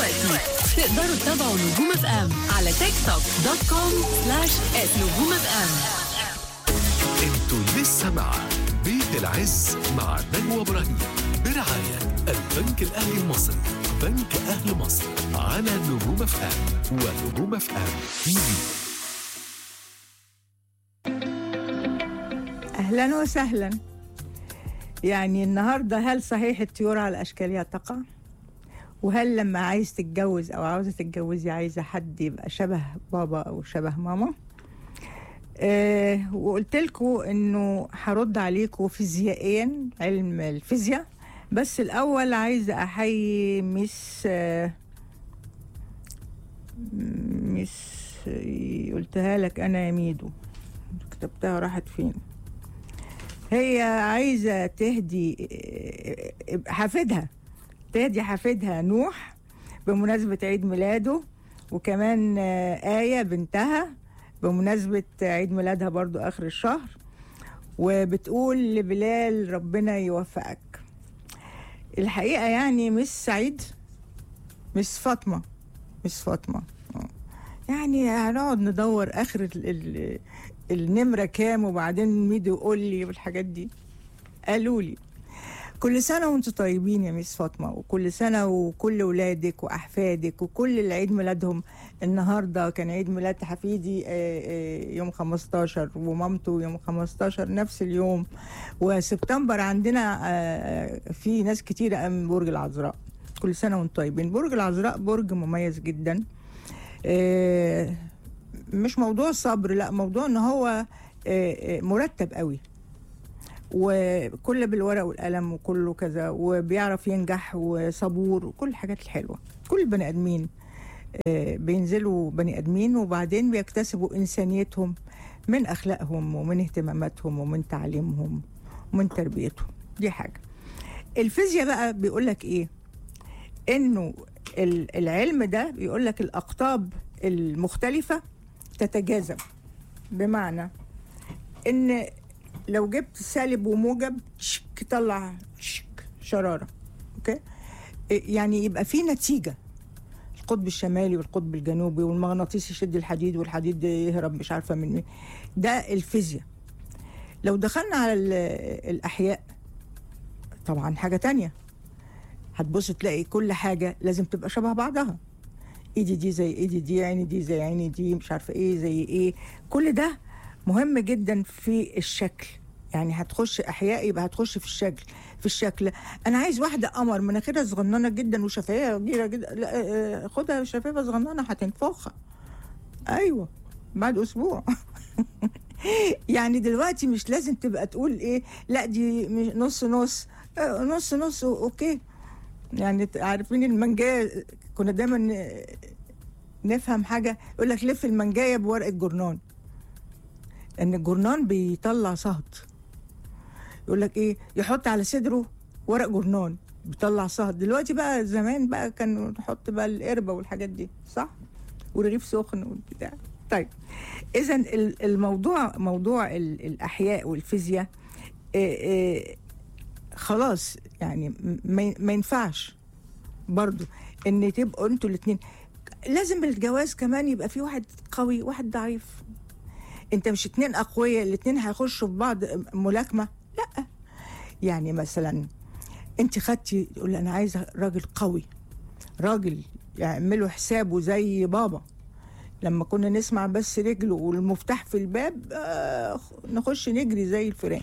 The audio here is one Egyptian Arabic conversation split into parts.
دلوقتي تقدروا تتابعوا نجوم اف ام على تيك توك دوت كوم سلاش نجوم اف ام انتوا لسه مع بيت العز مع نجوى ابراهيم برعاية البنك الأهلي المصري بنك أهل مصر على نجوم اف ام ونجوم اف ام تي في اهلا وسهلا يعني النهارده هل صحيح الطيور على اشكالها تقع وهل لما عايز تتجوز او عاوزه تتجوزي عايزه حد يبقى شبه بابا او شبه ماما أه وقلت لكم انه هرد عليكم فيزيائيا علم الفيزياء بس الاول عايزه احيي ميس آه، ميس قلتها لك انا يا ميدو كتبتها راحت فين هي عايزة تهدي حفيدها تهدي حفيدها نوح بمناسبة عيد ميلاده وكمان آية بنتها بمناسبة عيد ميلادها برضو آخر الشهر وبتقول لبلال ربنا يوفقك الحقيقة يعني مش سعيد مش فاطمة مش فاطمة آه. يعني هنقعد ندور آخر ال ال النمرة كام وبعدين ميدو يقول لي والحاجات دي قالوا لي كل سنة وانتم طيبين يا ميس فاطمة وكل سنة وكل ولادك وأحفادك وكل اللي عيد ميلادهم النهاردة كان عيد ميلاد حفيدي آه، آه، يوم 15 ومامته يوم 15 نفس اليوم وسبتمبر عندنا آه، في ناس كتيرة من برج العذراء كل سنة وانتم طيبين برج العذراء برج مميز جدا آه، مش موضوع صبر لا موضوع ان هو آه، آه، مرتب قوي وكل بالورق والقلم وكله كذا وبيعرف ينجح وصبور وكل الحاجات الحلوه كل البني ادمين آه، بينزلوا بني ادمين وبعدين بيكتسبوا انسانيتهم من اخلاقهم ومن اهتماماتهم ومن تعليمهم ومن تربيتهم دي حاجه الفيزياء بقى بيقول لك ايه انه ال- العلم ده بيقول لك الاقطاب المختلفه تتجاذب بمعنى ان لو جبت سالب وموجب شك طلع شك شراره اوكي إيه يعني يبقى في نتيجه القطب الشمالي والقطب الجنوبي والمغناطيس يشد الحديد والحديد يهرب مش عارفه من مين ده الفيزياء لو دخلنا على ال- الاحياء طبعا حاجه تانية هتبص تلاقي كل حاجه لازم تبقى شبه بعضها ايدي دي زي ايدي دي عيني دي زي عيني دي مش عارفه ايه زي ايه كل ده مهم جدا في الشكل يعني هتخش احياء يبقى هتخش في الشكل في الشكل انا عايز واحده قمر مناخيرها صغننه جدا وشفايفها كبيره جدا لا آه، خدها شفايفها صغننه هتنفخها ايوه بعد اسبوع يعني دلوقتي مش لازم تبقى تقول ايه لا دي مش- نص نص آه، نص نص اوكي يعني ت- عارفين المانجايه كنا دايما ن- نفهم حاجه يقول لك لف المانجايه بورقه جورنان ان الجورنان بيطلع صهد يقول لك ايه يحط على صدره ورق جورنان بيطلع صهد دلوقتي بقى زمان بقى كانوا نحط بقى القربه والحاجات دي صح ورغيف سخن والبتاع طيب اذا ال- الموضوع موضوع ال- الاحياء والفيزياء إيه إيه خلاص يعني م- ما ما ينفعش برضو ان تبقوا انتوا الاثنين لازم الجواز كمان يبقى في واحد قوي واحد ضعيف انت مش اتنين اقوياء الاتنين هيخشوا في بعض ملاكمه لا يعني مثلا انت خدتي تقول انا عايزه راجل قوي راجل يعملوا حسابه زي بابا لما كنا نسمع بس رجله والمفتاح في الباب آه نخش نجري زي الفيران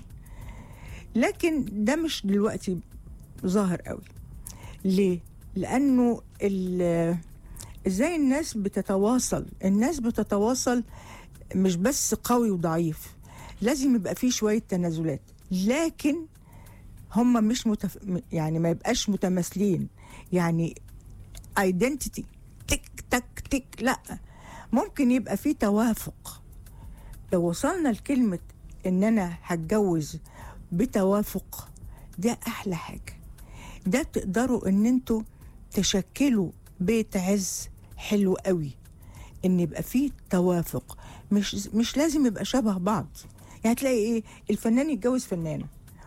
لكن ده مش دلوقتي ظاهر قوي ليه لانه ال- ازاي الناس بتتواصل الناس بتتواصل مش بس قوي وضعيف لازم يبقى فيه شويه تنازلات لكن هم مش متف... يعني ما يبقاش متماثلين يعني ايدنتيتي تك تك تك لا ممكن يبقى في توافق لو وصلنا لكلمة ان انا هتجوز بتوافق ده احلى حاجة ده تقدروا ان انتوا تشكلوا بيت عز حلو قوي ان يبقى فيه توافق مش مش لازم يبقى شبه بعض يعني تلاقي ايه الفنان يتجوز فنانه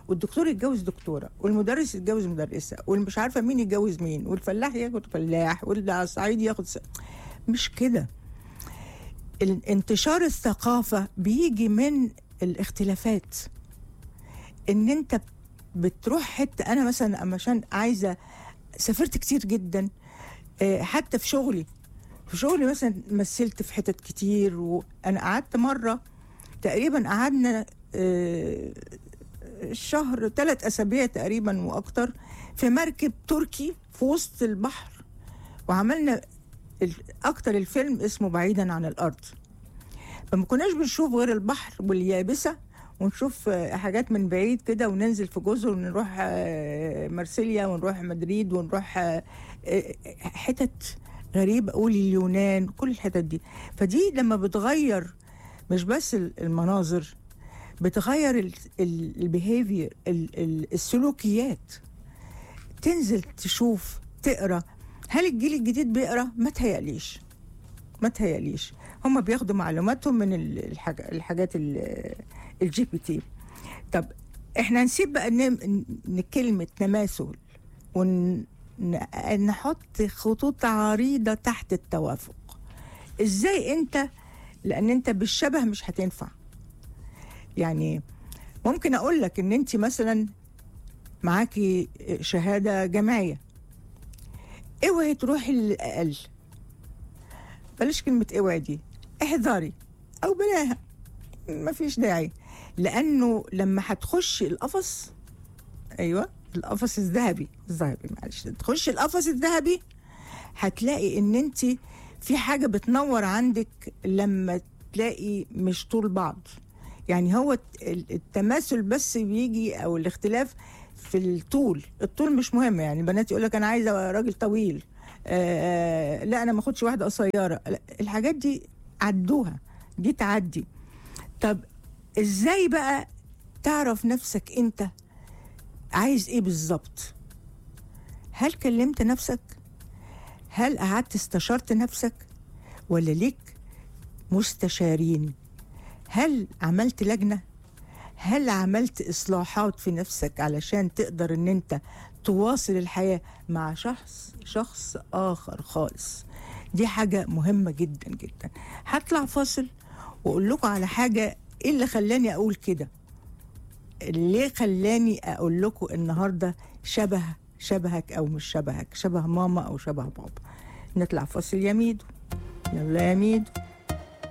والدكتور يتجوز دكتوره والمدرس يتجوز مدرسه والمش عارفه مين يتجوز مين والفلاح ياخد فلاح والصعيدي ياخد س... مش كده ال- انتشار الثقافه بيجي من الاختلافات ان انت بتروح حته انا مثلا عشان عايزه سافرت كتير جدا آه، حتى في شغلي في شغلي مثلا مثلت في حتت كتير وانا قعدت مره تقريبا قعدنا آه، شهر ثلاث اسابيع تقريبا واكتر في مركب تركي في وسط البحر وعملنا ال- اكتر الفيلم اسمه بعيدا عن الارض فما كناش بنشوف غير البحر واليابسه ونشوف آه، حاجات من بعيد كده وننزل في جزر ونروح آه، مرسيليا ونروح مدريد ونروح آه، آه، حتت غريبة قولي اليونان كل الحتت دي فدي لما بتغير مش بس ال- المناظر بتغير البيهيفير السلوكيات تنزل تشوف تقرا هل الجيل الجديد بيقرا ما تهيأليش ما تهيأليش هم بياخدوا معلوماتهم من ال- الحاج... الحاجات الجي بي تي طب احنا نسيب بقى نم... ن- كلمة تماثل ونحط خطوط عريضة تحت التوافق ازاي انت لان انت بالشبه مش هتنفع يعني ممكن اقول لك ان انت مثلا معاكي شهادة جامعية اوعي تروحي للأقل بلاش كلمة اوعي دي احذري او بلاها مفيش داعي لانه لما هتخش القفص ايوه القفص الذهبي الذهبي معلش تخش القفص الذهبي هتلاقي ان انت في حاجه بتنور عندك لما تلاقي مش طول بعض يعني هو الت- التماثل بس بيجي او الاختلاف في الطول الطول مش مهم يعني البنات يقول لك انا عايزه راجل طويل آه لا انا ما اخدش واحده قصيره لا، الحاجات دي عدوها دي تعدي طب ازاي بقى تعرف نفسك انت عايز ايه بالظبط هل كلمت نفسك هل قعدت استشرت نفسك ولا ليك مستشارين هل عملت لجنه هل عملت اصلاحات في نفسك علشان تقدر ان انت تواصل الحياه مع شخص شخص اخر خالص دي حاجه مهمه جدا جدا هطلع فاصل واقول لكم على حاجه ايه اللي خلاني اقول كده ليه خلاني اقول لكم النهارده شبه شبهك او مش شبهك شبه ماما او شبه بابا نطلع فاصل يا ميدو يلا يا ميدو